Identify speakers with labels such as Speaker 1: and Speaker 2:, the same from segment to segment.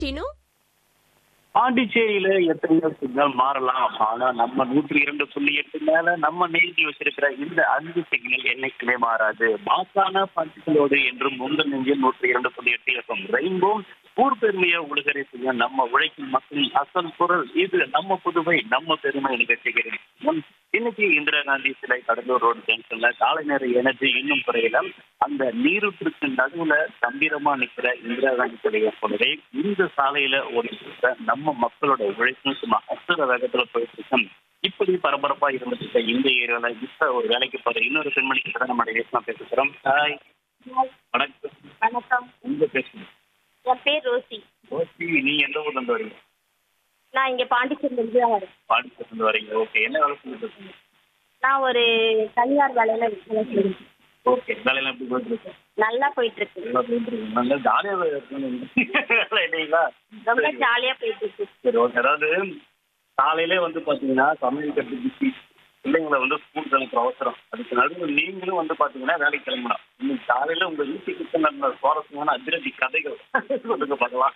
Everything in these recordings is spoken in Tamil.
Speaker 1: டினு
Speaker 2: பாண்டிச்சேரியில எத்தனையோ சிக்னல் மாறலாம் ஆனா நம்ம நூற்றி இரண்டு புள்ளி எட்டு மேல நம்ம நேர்த்தி வச்சிருக்கிற இந்த அஞ்சு சிக்னல் என்னைக்குமே மாறாது மாசான பாட்டுகளோடு என்றும் உங்கள் நெஞ்சில் நூற்றி இரண்டு புள்ளி எட்டு எஃப்எம் ரெயின்போ ஊர் பெருமையை உலகரை செய்ய நம்ம உழைக்கும் மக்களின் அசல் குரல் இது நம்ம புதுவை நம்ம பெருமை நிகழ்ச்சிகள் இன்னைக்கு இந்திரா காந்தி சிலை கடலூர் ரோடு ஜங்ஷன்ல காலை நேர எனர்ஜி இன்னும் குறையல அந்த நீரூற்றுக்கு நடுவுல கம்பீரமா நிக்கிற இந்திரா காந்தி சிலையை போலவே இந்த சாலையில ஓடிட்டு இருக்க நம்ம மக்களோட உழைப்பும் சும்மா அசுர வேகத்துல போயிட்டு இருக்கோம் இப்படி பரபரப்பா இருந்துட்டு இருக்க இந்த ஏரியால இப்ப ஒரு வேலைக்கு போற இன்னொரு பெண்மணி கிட்ட தான் நம்ம பேசலாம் பேசுகிறோம் ஹாய் வணக்கம்
Speaker 3: வணக்கம்
Speaker 2: உங்க பேசுங்க
Speaker 3: என் பேர் ரோசி
Speaker 2: ஓகே நீங்க எந்த ஊர்ல இருந்து வரீங்க
Speaker 3: நான் இங்க பாண்டிச்சேரியில இருந்து தான் வரேன்
Speaker 2: பாண்டிச்சேரி இருந்து வரீங்க ஓகே என்ன வேலை செஞ்சுட்டு இருக்கீங்க
Speaker 3: நான் ஒரு தனியார் வேலையில வேலை செய்றேன்.
Speaker 2: ஓகே வேலையெல்லாம் எப்படி போயிட்டு இருக்கு
Speaker 3: நல்லா போயிட்டு இருக்கு
Speaker 2: நல்லா போயிட்டு இருக்கு. நல்லா ஜாலியா இருக்கீங்களா இல்லைங்களா
Speaker 3: ரொம்ப
Speaker 2: சரி.
Speaker 3: ஜாலியா போயிட்டு இருக்கு
Speaker 2: சரி ஓகே அதாவது காலையிலே வந்து பாத்தீங்கன்னா சமையல் கட்டு பிஸி பிள்ளைங்களை வந்து ஸ்கூல் கிளம்புற அவசரம் அதுக்கு நடுவில் நீங்களும் வந்து பாத்தீங்கன்னா வேலைக்கு கிளம்பணும் இன்னைக்கு காலையில உங்க வீட்டுக்கு நடந்த சுவாரஸ்யமான அதிரடி கதைகள் சொல்லுங்க பார்க்கலாம்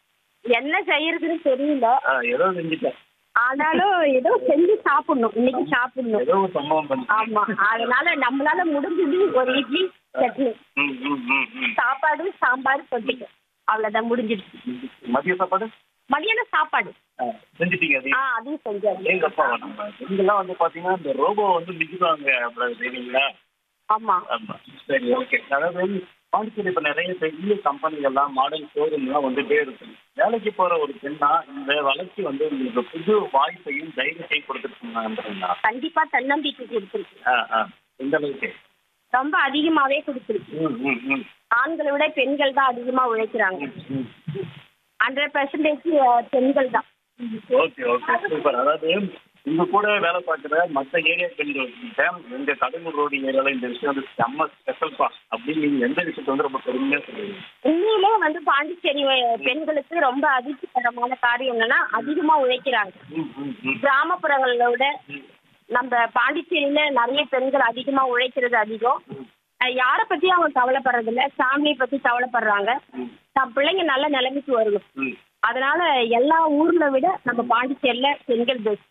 Speaker 3: என்ன செய்யறதுன்னு தெரியல
Speaker 2: ஆ, ஏதோ செஞ்சுட்டேன்
Speaker 3: ஆனாலும் ஏதோ செஞ்சு சாப்பிடணும் இன்னைக்கு சாப்பிடணும்
Speaker 2: ஏதோ ஒரு சம்பவம் பண்ணி
Speaker 3: ஆமா அதனால நம்மளால முடிஞ்சது ஒரு இட்லி சட்னி
Speaker 2: ம் ம் ம் ம்
Speaker 3: சாப்பாடு சாம்பார் தொட்டிக்க அவ்வளவுதான் முடிஞ்சிடுச்சு
Speaker 2: மதிய சாப்பாடு
Speaker 3: மதியானம் சாப்பாடு
Speaker 2: ஆ, செஞ்சுட்டீங்க அது
Speaker 3: ஆ அதையும் செஞ்சாச்சு
Speaker 2: எங்கப்பா நம்ம இங்கெல்லாம் வந்து பாத்தீங்கன்னா இந்த ரோபோ வந்து மிகுதாங்க அப்புறம் தெரியுங்களா
Speaker 3: ஆமா
Speaker 2: ஆமா சரி ஓகே அதாவது பாண்டிச்சேரி இப்ப நிறைய பெரிய கம்பெனிகள்லாம் மாடல் ஷோரூம்லாம் வந்துட்டே இருக்கு வேலைக்கு போற ஒரு பெண்ணா இந்த வளர்ச்சி வந்து உங்களுக்கு புது வாய்ப்பையும் தைரியத்தையும் கொடுத்துருக்குங்களா
Speaker 3: கண்டிப்பா தன்னம்பிக்கை கொடுத்துருக்கு
Speaker 2: ஆ ஆ எந்த அளவுக்கு
Speaker 3: ரொம்ப அதிகமாவே கொடுத்துருக்கு
Speaker 2: ம் ம் ம்
Speaker 3: ஆண்களை விட பெண்கள் தான் அதிகமா உழைக்கிறாங்க
Speaker 2: ம்
Speaker 3: ஹண்ட்ரட் பெர்சன்டேஜ் பெண்கள் தான்
Speaker 2: ஓகே ஓகே சூப்பர் அதாவது உங்க கூட வேலை பார்க்குற மற்ற ஏரியா பெண்கள் கிட்ட எங்க கடலூர் ரோடு ஏரியால இந்த விஷயம் வந்து செம்ம ஸ்பெஷல்ப்பா அப்படின்னு நீங்க எந்த விஷயத்த வந்து ரொம்ப பெருமையா சொல்லுவீங்க
Speaker 3: உண்மையிலே வந்து பாண்டிச்சேரி அஹ், பெண்களுக்கு ரொம்ப அதிர்ச்சிகரமான காரியம் என்னன்னா அதிகமா உழைக்கிறாங்க
Speaker 2: ம் ம் ம்
Speaker 3: கிராமப்புறங்களை விட நம்ம பாண்டிச்சேரியில நிறைய பெண்கள் அதிகமா உழைக்கிறது அதிகம் அஹ், யாரை பத்தி அவங்க கவலைப்படுறது இல்ல ஃபேமிலியை பத்தி கவலைப்படுறாங்க தன் பிள்ளைங்க நல்ல நிலைமைக்கு வரணும்
Speaker 2: ம்
Speaker 3: அதனால எல்லா ஊர்ல விட நம்ம பாண்டிச்சேரியில பெண்கள் பெஸ்ட்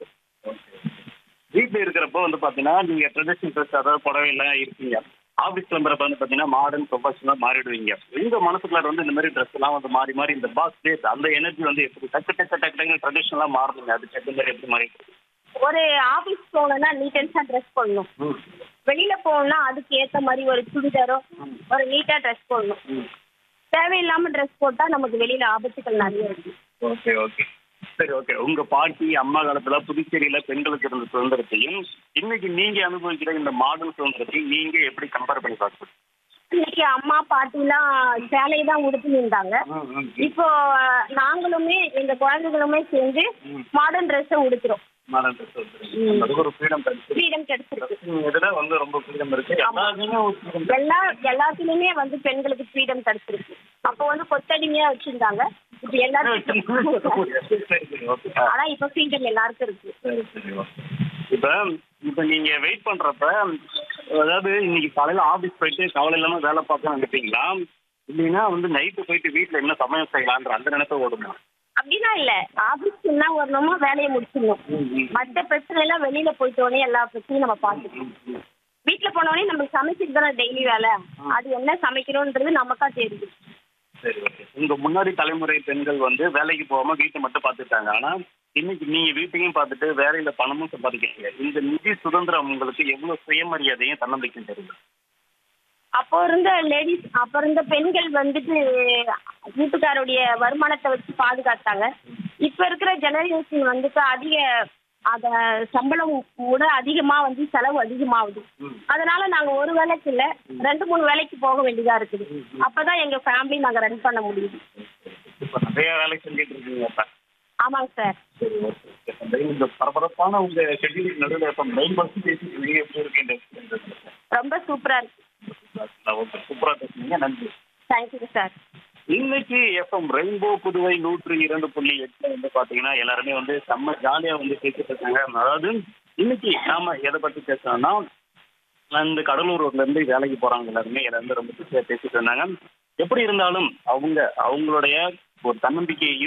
Speaker 2: வீட்டுல இருக்கிறப்ப வந்து பாத்தீங்கன்னா நீங்க ட்ரெடிஷனல் ட்ரெஸ் அதாவது புடவை எல்லாம் இருப்பீங்க ஆபீஸ் கிளம்புறப்ப வந்து பாத்தீங்கன்னா மாடர்ன் ப்ரொஃபஷனலா மாறிடுவீங்க உங்க மனசுக்குள்ள வந்து இந்த மாதிரி ட்ரெஸ் எல்லாம் வந்து மாறி மாறி இந்த பாஸ் டேஸ் அந்த எனர்ஜி வந்து எப்படி டக்கு டக்கு டக்கு டக்கு ட்ரெடிஷனலா மாறுதுங்க அது டக்கு மாதிரி எப்படி மாறி
Speaker 3: ஒரு ஆபீஸ் போகணும்னா நீட்டன்ஸா ட்ரெஸ் பண்ணணும்
Speaker 2: ம்
Speaker 3: வெளியில போகணும்னா அதுக்கு ஏத்த மாதிரி ஒரு சுடிதாரோ ஒரு நீட்டா ட்ரெஸ் போடணும்
Speaker 2: ம்
Speaker 3: தேவையில்லாம ட்ரெஸ் போட்டா நமக்கு வெளியில ஆபத்துகள் நிறைய இருக்கு
Speaker 2: ஓகே ஓகே சரி ஓகே உங்க பாட்டி அம்மா காலத்துல புதுச்சேரியில பெண்களுக்கு இருந்த சுதந்திரத்தையும் இன்னைக்கு நீங்க அனுபவிக்கிற இந்த மாடர்ன் சுதந்திரத்தையும் நீங்க எப்படி கம்பேர் பண்ணி பார்க்கணும்
Speaker 3: இன்னைக்கு அம்மா பாட்டிலாம் சேலையை தான் உடுத்தி நின்றாங்க இப்போ அஹ், நாங்களுமே எங்க குழந்தைகளுமே சேர்ந்து மாடர்ன் ட்ரெஸ்ஸை உடுத்துறோம்
Speaker 2: மாடர்ன் ட்ரெஸ் அதுக்கு ஒரு ஃப்ரீடம் கிடைச்சு
Speaker 3: ஃப்ரீடம் கிடைச்சிருக்கு
Speaker 2: இதுல வந்து ரொம்ப ஃப்ரீடம் இருக்கு எல்லாருமே ஒரு freedom
Speaker 3: எல்லா எல்லாத்துலயுமே வந்து பெண்களுக்கு ஃப்ரீடம் கிடைச்சிருக்கு அப்போ வந்து கொத்தடிமையா வச்சிருந்தாங்க இப்ப எல்லாரும்
Speaker 2: சரி, சரி, okay. ஆ,
Speaker 3: ஆனா இப்ப ஃப்ரீடம் எல்லாருக்கும் இருக்கு
Speaker 2: சரி, சரி, okay. இப்ப இப்ப நீங்க வெயிட் பண்றப்ப அதாவது இன்னைக்கு காலையில ஆபீஸ் போயிட்டு கவலை இல்லாம வேலை பார்க்க நினைப்பீங்களா இல்லைன்னா வந்து நைட்டு போயிட்டு வீட்டுல என்ன சமையல் செய்யலான்ற அந்த நினைப்ப ஓடுமா
Speaker 3: அப்படின்னா இல்ல ஆபீஸ்க்கு என்ன வரணுமோ வேலையை முடிச்சிடணும் மற்ற பிரச்சனை எல்லாம் வெளியில போயிட்டோடனே எல்லா பிரச்சனையும் நம்ம பார்த்துக்கணும் வீட்டுல போனோடனே நம்ம சமைச்சிட்டு தானே டெய்லி வேலை அது என்ன சமைக்கணும்ன்றது நமக்கா தெரியுது
Speaker 2: சரி ஓகே உங்க முன்னாடி தலைமுறை பெண்கள் வந்து வேலைக்கு போகாம வீட்டை மட்டும் பார்த்துட்டாங்க ஆனா இன்னைக்கு நீங்க வீட்டையும் பார்த்துட்டு வேலையில பணமும் சம்பாதிக்கிறீங்க இந்த நிதி சுதந்திரம் உங்களுக்கு எவ்வளவு சுயமரியாதையும் தன்னம்பிக்கையும் தெரியுது
Speaker 3: அப்போ இருந்த லேடிஸ் அப்போ இருந்த பெண்கள் வந்துட்டு வீட்டுக்காருடைய வருமானத்தை வச்சு பாதுகாத்தாங்க இப்ப இருக்கிற ஜெனரேஷன் வந்துட்டு அதிக அத சம்பளம் விட அதிகமா வந்து செலவு அதிகமாகுது அதனால நாங்க ஒரு வேலைக்கு இல்ல ரெண்டு மூணு வேலைக்கு போக வேண்டியதா இருக்குது அப்பதான் எங்க ஃபேமிலி நாங்க ரன் பண்ண முடியுது
Speaker 2: இப்ப நிறைய வேலை செஞ்சுட்டு இருக்கீங்க இப்ப
Speaker 3: ஆமாங்க சார்
Speaker 2: சரி ஓகே இந்த இந்த பரபரப்பான உங்க ஷெட்யூலுக்கு நடுவில் இப்ப மெயின் பஸ் பேசிட்டு நீங்க எப்படி இருக்கு இந்த experience?
Speaker 3: ரொம்ப சூப்பரா இருக்கு
Speaker 2: ஓகே சூப்பரா பேசுனீங்க நன்றி
Speaker 3: தேங்க்யூ சார்
Speaker 2: இன்னைக்கு எஃப்எம் ரெயின்போ புதுவை நூற்று இரண்டு புள்ளி எட்டுல வந்து பாத்தீங்கன்னா எல்லாருமே வந்து செம்ம ஜாலியா வந்து பேசிட்டு இருக்காங்க அதாவது இன்னைக்கு நாம எதை பத்தி பேசணும்னா அந்த கடலூர் ரோட்ல இருந்து வேலைக்கு போறாங்க எல்லாருமே எல்லாருமே ரொம்ப பிஸியா பேசிட்டு இருந்தாங்க எப்படி இருந்தாலும் அவங்க அவங்களுடைய ஒரு தன்னம்பிக்கையையும்